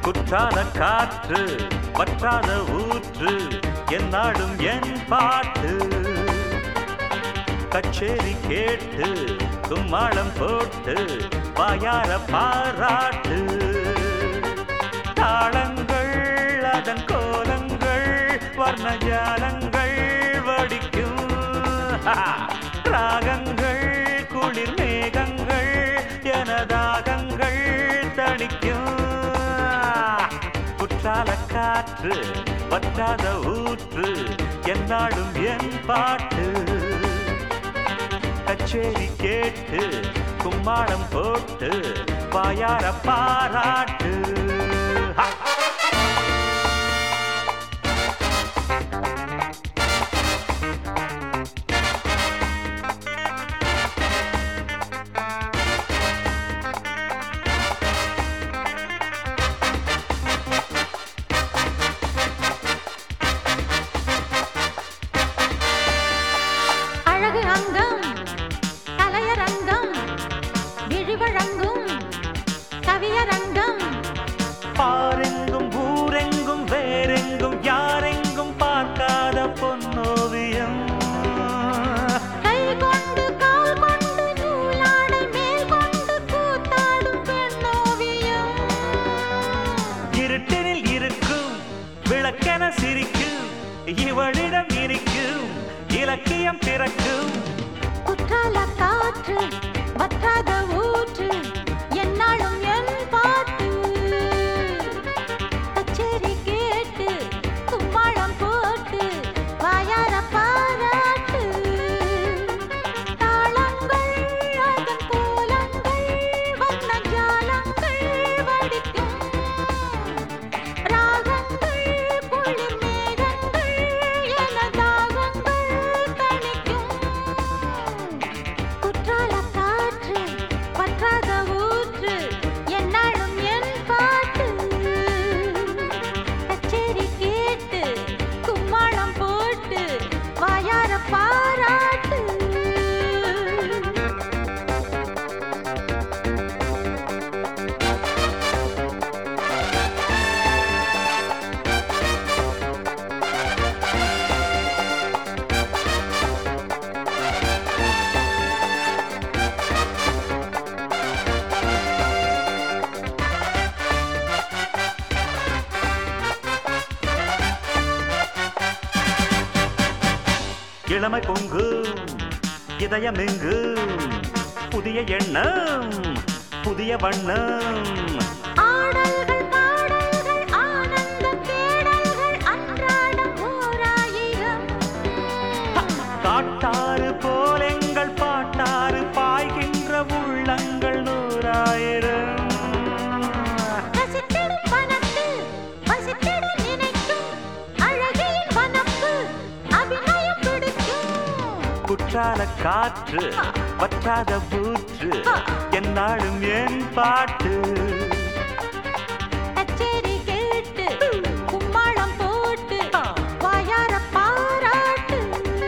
குற்றால காற்று வற்றாத ஊற்று என்னாடும் என் பாட்டு கச்சேரி கேட்டு கும்மாளம் போட்டு வாயார பாராட்டு தாளங்கள் அதன் கோலங்கள் வர்ணஜாலங்கள் வடிக்கும் ராகங்கள் குளிர் மேகங்கள் எனதாகங்கள் தணிக்கும் குற்றால காற்று வற்றாத ஊற்று என்னாடும் என் பாட்டு கச்சேரி கேட்டு கும்மாளம் போட்டு வாயார பாராட்டு ஹா! அழகு அங்கம் கலையரங்கம் விழிவழங்கும் கவியரங்கம் பாரெங்கும் ஊரெங்கும் வேறெங்கும் யாரெங்கும் பார்க்காத பொன்னோவியம் கை கொண்டு கால் கொண்டு நூலாடை மேல் கொண்டு கூத்தாடும் பெண்ணோவியம் இருட்டினில் இருக்கும் விளக்கென சிரிக்கும் இவளிடம் இருக்கும் இலக்கியம் பிறக்கும் குற்றால காற்று வற்றாத ஊற்று என்னாலும் என் பாட்டு கச்சேரி கேட்டு கும்மாளம் போட்டு வாயார பாராட்டு தாளங்கள் அதன் கோலங்கள் வண்ண ஜாலங்கள் வடிக்கும் ராகங்கள் குளிர் மேகங்கள் என தாகங்கள் தணிக்கும் குற்றால காற்று பற்றாத ஊற்று என்னாலும் என் பாட்டு கச்சேரி கேட்டு கும்மாளம் போட்டு வாயார பாராட்டு இளமை பொங்கும் இதயம் எங்கும் புதிய எண்ணம் புதிய வண்ணம் ஆடல்கள் பாடல்கள் ஆனந்த தேடல்கள் அன்றாடம் ஓராயிரம் காட்டாறு போலெங்கள் பாட்டாறு பாய்கின்ற உள்ளங்கள் நூறாயிரம் ரசித்திடும் வனத்தில் வசித்திட நினைக்கும் அழகியின் வனப்பு அபிநயம் பிடிக்கும் குற்றால காற்று வற்றாத பூற்று என்னாலும் என் பாட்டு கச்சேரி கேட்டு கும்மாளம் போட்டு வாயார பாராட்டு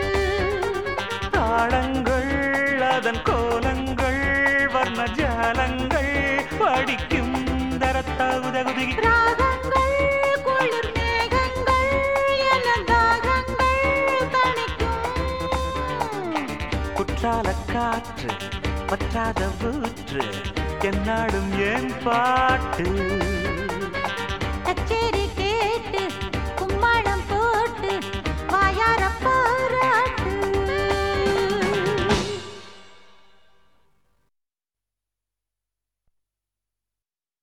தாளங்கள் அதன் கோலங்கள் வர்ணஜாலங்கள் படிக்கும் தரத்த உதகுதி ராகங்கள் குளிர் மேகங்கள் என தாகங்கள் தணிக்கும் குற்றால காற்று வற்றாத ஊற்று என்னாடும் என் பாட்டு